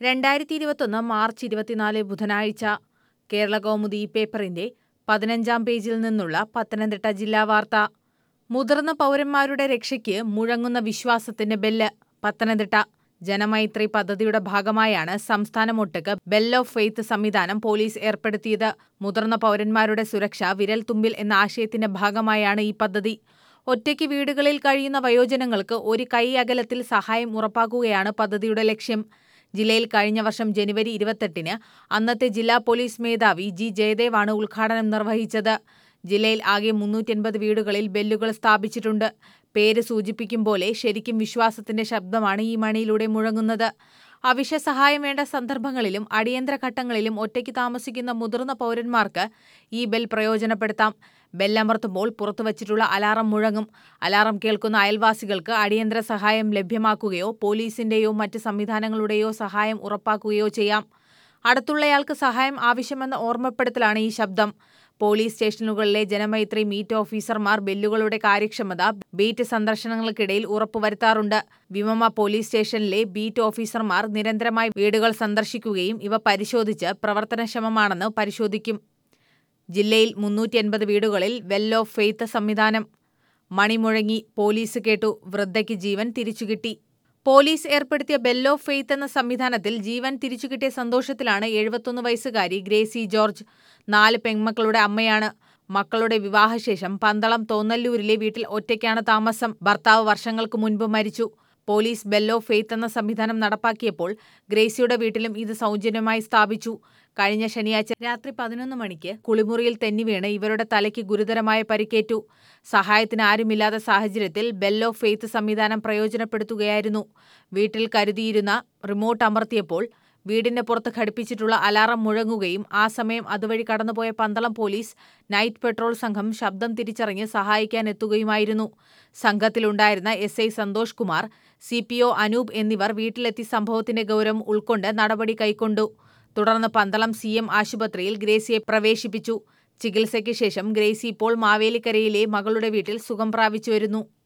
രണ്ടായിരത്തി ഇരുപത്തൊന്ന് മാർച്ച് ഇരുപത്തിനാല് ബുധനാഴ്ച കേരള കൗമുദി പേപ്പറിന്റെ പതിനഞ്ചാം പേജിൽ നിന്നുള്ള പത്തനംതിട്ട ജില്ലാ വാർത്ത മുതിർന്ന പൗരന്മാരുടെ രക്ഷയ്ക്ക് മുഴങ്ങുന്ന വിശ്വാസത്തിന്റെ ബെല്ല് പത്തനംതിട്ട ജനമൈത്രി പദ്ധതിയുടെ ഭാഗമായാണ് സംസ്ഥാനമൊട്ടുക്ക് ബെൽ ഓഫ് ഫെയ്ത്ത് സംവിധാനം പോലീസ് ഏർപ്പെടുത്തിയത് മുതിർന്ന പൗരന്മാരുടെ സുരക്ഷ വിരൽത്തുമ്പിൽ എന്ന ആശയത്തിന്റെ ഭാഗമായാണ് ഈ പദ്ധതി ഒറ്റയ്ക്ക് വീടുകളിൽ കഴിയുന്ന വയോജനങ്ങൾക്ക് ഒരു കൈ അകലത്തിൽ സഹായം ഉറപ്പാക്കുകയാണ് പദ്ധതിയുടെ ലക്ഷ്യം ജില്ലയിൽ കഴിഞ്ഞ വർഷം ജനുവരി ഇരുപത്തെട്ടിന് അന്നത്തെ ജില്ലാ പോലീസ് മേധാവി ജി ജയദേവാണ് ഉദ്ഘാടനം നിർവഹിച്ചത് ജില്ലയിൽ ആകെ മുന്നൂറ്റൻപത് വീടുകളിൽ ബെല്ലുകൾ സ്ഥാപിച്ചിട്ടുണ്ട് പേര് സൂചിപ്പിക്കും പോലെ ശരിക്കും വിശ്വാസത്തിന്റെ ശബ്ദമാണ് ഈ മണിയിലൂടെ മുഴങ്ങുന്നത് അവശ്യ സഹായം വേണ്ട സന്ദർഭങ്ങളിലും അടിയന്തര ഘട്ടങ്ങളിലും ഒറ്റയ്ക്ക് താമസിക്കുന്ന മുതിർന്ന പൗരന്മാർക്ക് ഈ ബെൽ പ്രയോജനപ്പെടുത്താം ബെല്ലമർത്തുമ്പോൾ പുറത്തുവച്ചിട്ടുള്ള അലാറം മുഴങ്ങും അലാറം കേൾക്കുന്ന അയൽവാസികൾക്ക് അടിയന്തര സഹായം ലഭ്യമാക്കുകയോ പോലീസിന്റെയോ മറ്റ് സംവിധാനങ്ങളുടെയോ സഹായം ഉറപ്പാക്കുകയോ ചെയ്യാം അടുത്തുള്ളയാൾക്ക് സഹായം ആവശ്യമെന്ന ഓർമ്മപ്പെടുത്തലാണ് ഈ ശബ്ദം പോലീസ് സ്റ്റേഷനുകളിലെ ജനമൈത്രി മീറ്റ് ഓഫീസർമാർ ബെല്ലുകളുടെ കാര്യക്ഷമത ബീറ്റ് സന്ദർശനങ്ങൾക്കിടയിൽ ഉറപ്പുവരുത്താറുണ്ട് വിമമ പോലീസ് സ്റ്റേഷനിലെ ബീറ്റ് ഓഫീസർമാർ നിരന്തരമായി വീടുകൾ സന്ദർശിക്കുകയും ഇവ പരിശോധിച്ച് പ്രവർത്തനക്ഷമമാണെന്ന് പരിശോധിക്കും ജില്ലയിൽ മുന്നൂറ്റി എൺപത് വീടുകളിൽ വെൽ ഓഫ് ഫെയ്ത്ത് സംവിധാനം മണിമുഴങ്ങി പോലീസ് കേട്ടു വൃദ്ധയ്ക്ക് ജീവൻ തിരിച്ചുകിട്ടി പോലീസ് ഏർപ്പെടുത്തിയ ബെൽ ഓഫ് ഫെയ്ത്ത് എന്ന സംവിധാനത്തിൽ ജീവൻ തിരിച്ചുകിട്ടിയ സന്തോഷത്തിലാണ് എഴുപത്തൊന്ന് വയസ്സുകാരി ഗ്രേസി ജോർജ് നാല് പെൺമക്കളുടെ അമ്മയാണ് മക്കളുടെ വിവാഹശേഷം പന്തളം തോന്നല്ലൂരിലെ വീട്ടിൽ ഒറ്റയ്ക്കാണ് താമസം ഭർത്താവ് വർഷങ്ങൾക്ക് മുൻപ് മരിച്ചു പോലീസ് ബെൽ ഓഫ് ഫെയ്ത്ത് എന്ന സംവിധാനം നടപ്പാക്കിയപ്പോൾ ഗ്രേസിയുടെ വീട്ടിലും ഇത് സൗജന്യമായി സ്ഥാപിച്ചു കഴിഞ്ഞ ശനിയാഴ്ച രാത്രി പതിനൊന്ന് മണിക്ക് കുളിമുറിയിൽ തെന്നിവീണ് ഇവരുടെ തലയ്ക്ക് ഗുരുതരമായ പരിക്കേറ്റു സഹായത്തിന് ആരുമില്ലാത്ത സാഹചര്യത്തിൽ ബെൽ ഓഫ് ഫെയ്ത്ത് സംവിധാനം പ്രയോജനപ്പെടുത്തുകയായിരുന്നു വീട്ടിൽ കരുതിയിരുന്ന റിമോട്ട് അമർത്തിയപ്പോൾ വീടിന്റെ പുറത്ത് ഘടിപ്പിച്ചിട്ടുള്ള അലാറം മുഴങ്ങുകയും ആ സമയം അതുവഴി കടന്നുപോയ പന്തളം പോലീസ് നൈറ്റ് പെട്രോൾ സംഘം ശബ്ദം തിരിച്ചറിഞ്ഞ് സഹായിക്കാൻ എത്തുകയുമായിരുന്നു സംഘത്തിലുണ്ടായിരുന്ന S I Santhosh Kumar C P O Anoop എന്നിവർ വീട്ടിലെത്തി സംഭവത്തിന്റെ ഗൗരവം ഉൾക്കൊണ്ട് നടപടി കൈക്കൊണ്ടു തുടർന്ന് പന്തളം സി എം ആശുപത്രിയിൽ ഗ്രേസിയെ പ്രവേശിപ്പിച്ചു ചികിത്സയ്ക്ക് ശേഷം ഗ്രേസി ഇപ്പോൾ മാവേലിക്കരയിലെ മകളുടെ വീട്ടിൽ സുഖം പ്രാപിച്ചു വരുന്നു